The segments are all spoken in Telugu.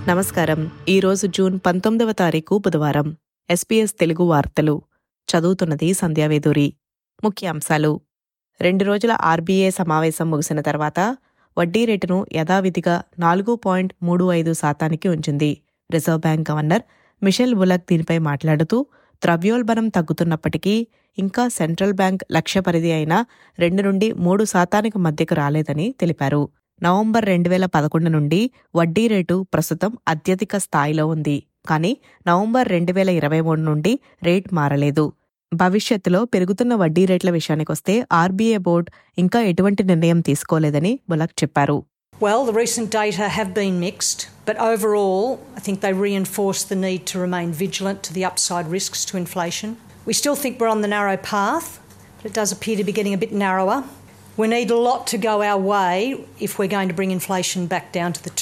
నమస్కారం ఈరోజు జూన్ పంతొమ్మిదవ తారీఖు బుధవారం ఎస్పీఎస్ తెలుగు వార్తలు చదువుతున్నది సంధ్యావేదూరి ముఖ్యాంశాలు రెండు రోజుల ఆర్బీఐ సమావేశం ముగిసిన తర్వాత వడ్డీ రేటును యథావిధిగా నాలుగు పాయింట్ మూడు ఐదు శాతానికి ఉంచింది Reserve Bank governor Michele Bullock దీనిపై మాట్లాడుతూ ద్రవ్యోల్బణం తగ్గుతున్నప్పటికీ ఇంకా సెంట్రల్ బ్యాంక్ లక్ష్య పరిధి అయిన రెండు నుండి మూడు శాతానికి మధ్యకు రాలేదని తెలిపారు నవంబర్ రెండు వేల పదకొండు నుండి వడ్డీ రేటు ప్రస్తుతం అత్యధిక స్థాయిలో ఉంది కానీ నవంబర్ రెండు వేల ఇరవై మూడు నుండి రేట్ మారలేదు భవిష్యత్తులో పెరుగుతున్న వడ్డీ రేట్ల విషయానికొస్తే ఆర్బీఐ బోర్డు ఇంకా ఎటువంటి నిర్ణయం తీసుకోలేదని బులక్ చెప్పారు Well, the recent data have been mixed, but overall, I think they reinforce the need to remain vigilant to the upside risks to inflation. We still think we're on the narrow path, but it does appear to be getting a bit narrower. We need a lot to go our way if we're going to bring inflation back down to the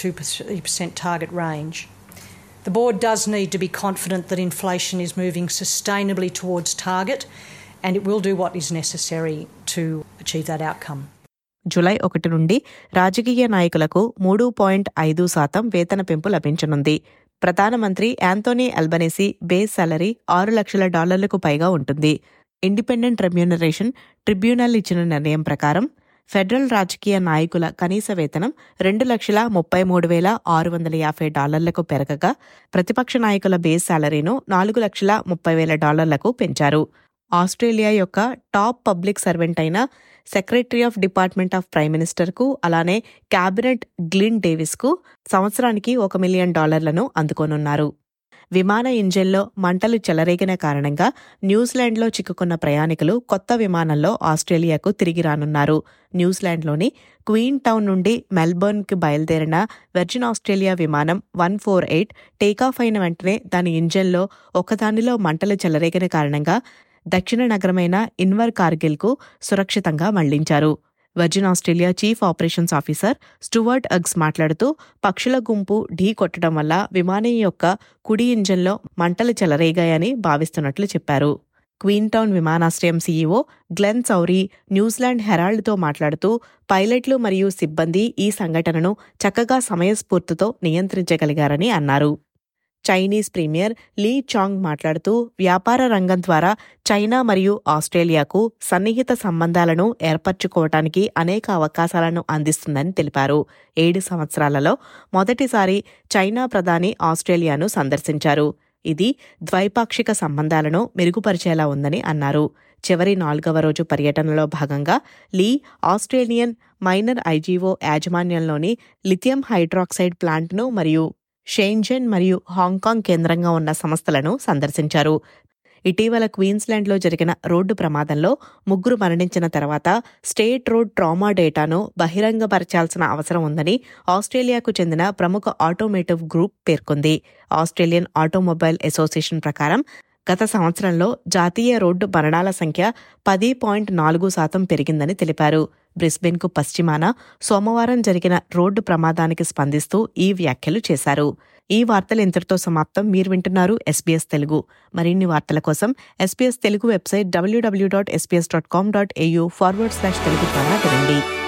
2% target range. The board does need to be confident that inflation is moving sustainably towards target, and it will do what is necessary to achieve that outcome. జులై ఒకటి నుండి రాజకీయ నాయకులకు మూడు పాయింట్ ఐదు శాతం వేతన పెంపు లభించనుంది ప్రధానమంత్రి యాంతోనీ అల్బనీసీ బేస్ సాలరీ ఆరు లక్షల డాలర్లకు పైగా ఉంటుంది ఇండిపెండెంట్ రెమ్యూనరేషన్ ట్రిబ్యునల్ ఇచ్చిన నిర్ణయం ప్రకారం ఫెడరల్ రాజకీయ నాయకుల కనీస వేతనం రెండు లక్షల ముప్పై మూడు వేల ఆరు వందల యాభై డాలర్లకు పెరగగా ప్రతిపక్ష నాయకుల బేస్ సాలరీను నాలుగు లక్షల ముప్పై వేల డాలర్లకు పెంచారు ఆస్ట్రేలియా యొక్క టాప్ పబ్లిక్ సర్వెంట్ అయిన secretary of department of prime మినిస్టర్కు అలానే క్యాబినెట్ గ్లిన్ డేవిస్కు సంవత్సరానికి ఒక మిలియన్ డాలర్లను అందుకోనున్నారు విమాన ఇంజిన్లో మంటలు చెలరేగిన కారణంగా న్యూజిలాండ్లో చిక్కుకున్న ప్రయాణికులు కొత్త విమానంలో ఆస్ట్రేలియాకు తిరిగి రానున్నారు న్యూజిలాండ్లోని క్వీన్ టౌన్ నుండి మెల్బోర్న్కి బయలుదేరిన వెర్జిన్ ఆస్ట్రేలియా విమానం వన్ ఫోర్ ఎయిట్ టేకాఫ్ అయిన వెంటనే దాని ఇంజన్లో ఒకదానిలో మంటలు చెలరేగిన కారణంగా దక్షిణ నగరమైన ఇన్వర్ కార్గిల్కు సురక్షితంగా మళ్లించారు Virgin Australia chief operations officer Stuart Aggs మాట్లాడుతూ పక్షుల గుంపు ఢీ కొట్టడం వల్ల విమానం యొక్క కుడి ఇంజన్లో మంటలు చెలరేగాయని భావిస్తున్నట్లు చెప్పారు క్వీన్ టౌన్ విమానాశ్రయం సీఈఓ గ్లెన్ చౌరీ న్యూజిలాండ్ హెరాల్డ్తో మాట్లాడుతూ పైలట్లు మరియు సిబ్బంది ఈ సంఘటనను చక్కగా సమయస్ఫూర్తితో నియంత్రించగలిగారని అన్నారు చైనీస్ ప్రీమియర్ లీ చాంగ్ మాట్లాడుతూ వ్యాపార రంగం ద్వారా చైనా మరియు ఆస్ట్రేలియాకు సన్నిహిత సంబంధాలను ఏర్పరచుకోవటానికి అనేక అవకాశాలను అందిస్తుందని తెలిపారు ఏడు సంవత్సరాలలో మొదటిసారి చైనా ప్రధాని ఆస్ట్రేలియాను సందర్శించారు ఇది ద్వైపాక్షిక సంబంధాలను మెరుగుపరిచేలా ఉందని అన్నారు చివరి నాలుగవ రోజు పర్యటనలో భాగంగా లీ ఆస్ట్రేలియన్ మైనర్ ఐజీఓ యాజమాన్యంలోని లిథియం హైడ్రాక్సైడ్ ప్లాంట్ను మరియు షేంజెన్ మరియు హాంకాంగ్ కేంద్రంగా ఉన్న సంస్థలను సందర్శించారు ఇటీవల క్వీన్స్లాండ్లో జరిగిన రోడ్డు ప్రమాదంలో ముగ్గురు మరణించిన తర్వాత స్టేట్ రోడ్ ట్రామా డేటాను బహిరంగపరచాల్సిన అవసరం ఉందని ఆస్ట్రేలియాకు చెందిన ప్రముఖ ఆటోమేటివ్ గ్రూప్ పేర్కొంది ఆస్ట్రేలియన్ ఆటోమొబైల్ అసోసియేషన్ ప్రకారం గత సంవత్సరంలో జాతీయ రోడ్డు మరణాల సంఖ్య పది పాయింట్ నాలుగు శాతం పెరిగిందని తెలిపారు బ్రిస్బెన్కు పశ్చిమాన సోమవారం జరిగిన రోడ్డు ప్రమాదానికి స్పందిస్తూ ఈ వ్యాఖ్యలు చేశారు ఈ వార్తలు ఇంతటితో సమాప్తం మీరు వింటున్నారు ఎస్బీఎస్ తెలుగు మరిన్ని వార్తల కోసం SBS Telugu website WWW dot SBS dot com dot AU forward slash Telugu ద్వారా వినండి